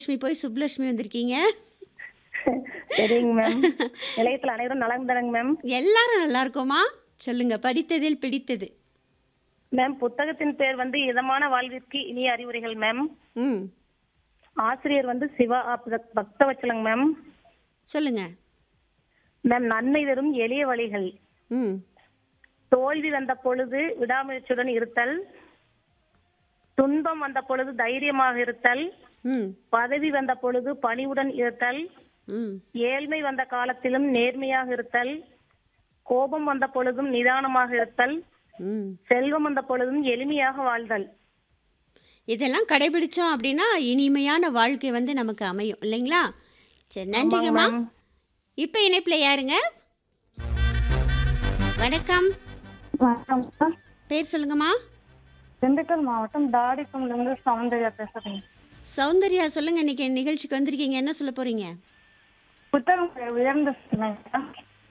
லட்சுமி போய் சுப்லட்சுமி வந்திருக்கீங்க சரிங்க மேம் நிலையத்தில் அனைவரும் நலம் தானங்க மேம் எல்லாரும் நல்லா இருக்கோமா சொல்லுங்க படித்ததில் பிடித்தது மேம் புத்தகத்தின் பேர் வந்து இதமான வாழ்விற்கு இனிய அறிவுரைகள் மேம் ம் ஆசிரியர் வந்து சிவா பக்த- பக்தவச்சலங்க மேம் சொல்லுங்க மேம் நன்மை தரும் எளிய வழிகள் ம் தோல்வி வந்த பொழுது விடாமுயற்சியுடன் இருத்தல் துன்பம் வந்த பொழுது தைரியமாக இருத்தல் ம் பதவி வந்த பொழுது பணிவுடன் இருத்தல் ம் ஏழ்மை வந்த காலத்திலும் நேர்மையாக இருத்தல் கோபம் வந்த பொழுதும் நிதானமாக இருத்தல் ம் செல்வம் வந்த பொழுதும் எளிமையாக வாழ்தல் இதெல்லாம் கடைபிடிச்சோம் அப்படின்னா இனிமையான வாழ்க்கை வந்து நமக்கு அமையும் இல்லைங்களா சரி நன்றிங்கம்மா இப்போ இணைப்பில் யாருங்க வணக்கம் வணக்கம் பேர் சொல்லுங்கம்மா திண்டுக்கல் மாவட்டம் தாடிக்கும்ல இருந்து சௌந்தர்யா பேசுறேங்க சௌந்தர்யா சொல்லுங்க இன்னைக்கு நிகழ்ச்சிக்கு வந்திருக்கீங்க என்ன சொல்ல போறீங்க புத்தகம் உயர்ந்த சிந்தனை